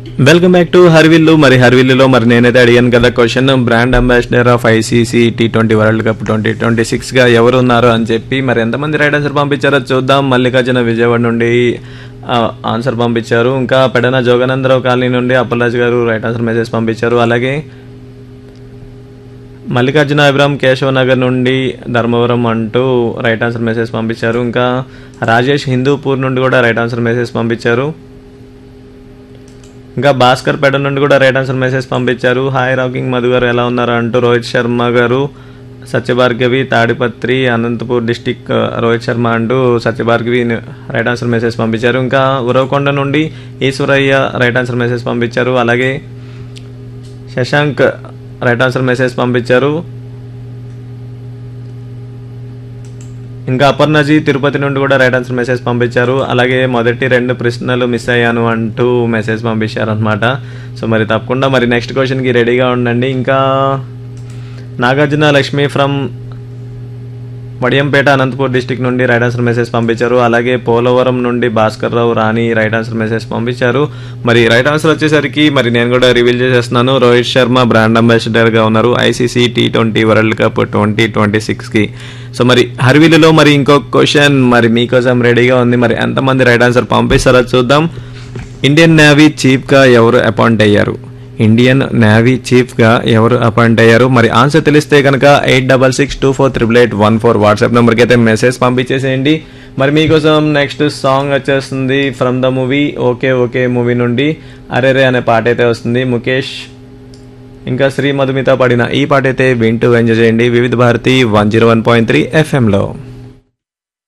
welcome back to హర్విల్లు మరి హర్విల్లులో మరి నేనైతే అడిగాను కదా question brand ambassador of ICC T twenty world cup twenty twenty six గా ఎవరు ఉన్నారు అని చెప్పి మరి ఎంతమంది రైట్ ఆన్సర్ పంపించారో చూద్దాం మల్లికార్జున విజయవాడ నుండి ఆ, ఆన్సర్ పంపించారు ఇంకా పెడన జోగానందరావు కాలనీ నుండి అప్పలరాజు గారు రైట్ ఆన్సర్ మెసేజ్ పంపించారు అలాగే మల్లికార్జున అభిరామ్ కేశవ నగర్ నుండి ధర్మవరం అంటూ రైట్ ఆన్సర్ మెసేజ్ పంపించారు ఇంకా రాజేష్ హిందూపూర్ నుండి కూడా రైట్ ఆన్సర్ మెసేజ్ పంపించారు ఇంకా భాస్కర్ పేట నుండి కూడా రైట్ ఆన్సర్ మెసేజ్ పంపించారు హాయ్ రాకింగ్ మధు గారు ఎలా ఉన్నారు అంటూ రోహిత్ శర్మ గారు సత్యభార్గవి తాడిపత్రి అనంతపూర్ డిస్టిక్ రోహిత్ శర్మ అంటూ సత్యభార్గవి రైట్ ఆన్సర్ మెసేజ్ పంపించారు ఇంకా ఉరవకొండ నుండి ఈశ్వరయ్య రైట్ ఆన్సర్ మెసేజ్ పంపించారు అలాగే శశాంక్ రైట్ ఆన్సర్ మెసేజ్ పంపించారు ఇంకా అపర్ణజీ తిరుపతి నుండి కూడా రైట్ ఆన్సర్ మెసేజ్ పంపించారు అలాగే మొదటి రెండు ప్రశ్నలు మిస్ అయ్యాను అంటూ మెసేజ్ పంపించారు అనమాట సో మరి తప్పకుండా మరి నెక్స్ట్ క్వశ్చన్కి రెడీగా ఉండండి ఇంకా నాగార్జున లక్ష్మి ఫ్రమ్ వడియంపేట అనంతపూర్ డిస్టిక్ నుండి రైట్ ఆన్సర్ మెసేజ్ పంపించారు అలాగే పోలవరం నుండి Bhaskar Rao Rani right answer message పంపించారు మరి రైట్ ఆన్సర్ వచ్చేసరికి మరి నేను కూడా రివీల్ చేసేస్తున్నాను రోహిత్ శర్మ బ్రాండ్ అంబాసిడర్ గా ఉన్నారు ICC T twenty world cup twenty twenty six కి సో మరి హర్విలులో మరి ఇంకొక క్వశ్చన్ మరి మీకోసం రెడీగా ఉంది మరి ఎంతమంది రైట్ ఆన్సర్ పంపిస్తారో చూద్దాం ఇండియన్ నేవీ చీఫ్ గా ఎవరు అపాయింట్ అయ్యారు ఇండియన్ నేవీ చీఫ్ గా ఎవరు అపాయింట్ అయ్యారు మరి ఆన్సర్ తెలిస్తే కనుక eight double six two four triple eight one four WhatsApp నెంబర్కి అయితే మెసేజ్ పంపించేసేయండి మరి మీకోసం నెక్స్ట్ సాంగ్ వచ్చేస్తుంది from the movie okay okay movie నుండి అరేరే అనే పాట అయితే వస్తుంది ముఖేష్ ఇంకా శ్రీ మధుమిత పాడిన ఈ పాట అయితే వింటూ ఎంజాయ్ చేయండి Vividh Bharati one zero one point three ఎఫ్ఎంలో